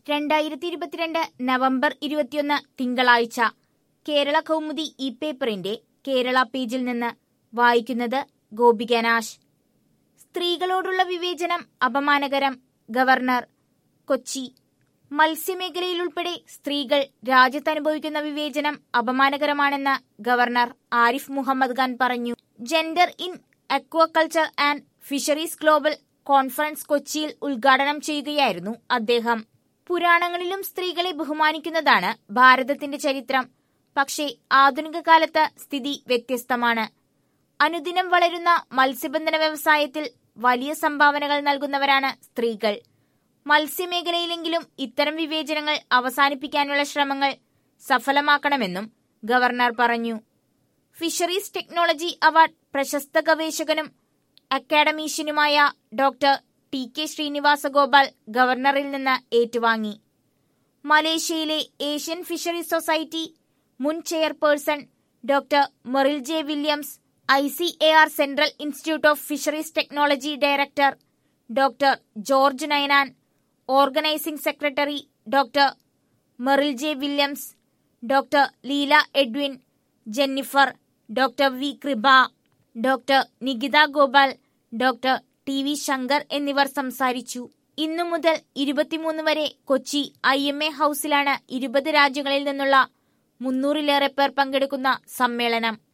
രണ്ടായിരത്തി ഇരുപത്തിരണ്ട് നവംബർ ഇരുപത്തിയൊന്ന് തിങ്കളാഴ്ച കേരള കൗമുദി ഇ പേപ്പറിന്റെ കേരള പേജിൽ നിന്ന് വായിക്കുന്നത് ഗോപികനാശ് സ്ത്രീകളോടുള്ള വിവേചനം അപമാനകരം ഗവർണർ കൊച്ചി മത്സ്യമേഖലയിലുൾപ്പെടെ സ്ത്രീകൾ രാജ്യത്തനുഭവിക്കുന്ന വിവേചനം അപമാനകരമാണെന്ന് ഗവർണർ ആരിഫ് മുഹമ്മദ് ഖാൻ പറഞ്ഞു gender in aquaculture and fisheries global conference കൊച്ചിയിൽ ഉദ്ഘാടനം ചെയ്യുകയായിരുന്നു അദ്ദേഹം പുരാണങ്ങളിലും സ്ത്രീകളെ ബഹുമാനിക്കുന്നതാണ് ഭാരതത്തിന്റെ ചരിത്രം പക്ഷേ ആധുനിക കാലത്ത് സ്ഥിതി വ്യത്യസ്തമാണ് അനുദിനം വളരുന്ന മത്സ്യബന്ധന വ്യവസായത്തിൽ വലിയ സംഭാവനകൾ നൽകുന്നവരാണ് സ്ത്രീകൾ മത്സ്യമേഖലയിലെങ്കിലും ഇത്തരം വിവേചനങ്ങൾ അവസാനിപ്പിക്കാനുള്ള ശ്രമങ്ങൾ സഫലമാക്കണമെന്നും ഗവർണർ പറഞ്ഞു ഫിഷറീസ് ടെക്നോളജി അവാർഡ് പ്രശസ്ത ഗവേഷകനും അക്കാഡമീഷ്യനുമായ doctor T K Srinivasa Gopal ഗവർണറിൽ നിന്ന് ഏറ്റുവാങ്ങി മലേഷ്യയിലെ ഏഷ്യൻ ഫിഷറീസ് സൊസൈറ്റി മുൻ chairperson doctor Meryl J Williams I C A R central institute of fisheries technology director doctor George Ninan organising secretary doctor Meryl J Williams doctor Leela Edwin Jennifer doctor V Kripa doctor Nikita Gopal doctor T V Shankar എന്നിവർ സംസാരിച്ചു ഇന്നു മുതൽ ഇരുപത്തിമൂന്ന് വരെ Kochi I M A ഹൌസിലാണ് ഇരുപത് രാജ്യങ്ങളിൽ നിന്നുള്ള മുന്നൂറിലേറെ പേർ പങ്കെടുക്കുന്ന സമ്മേളനം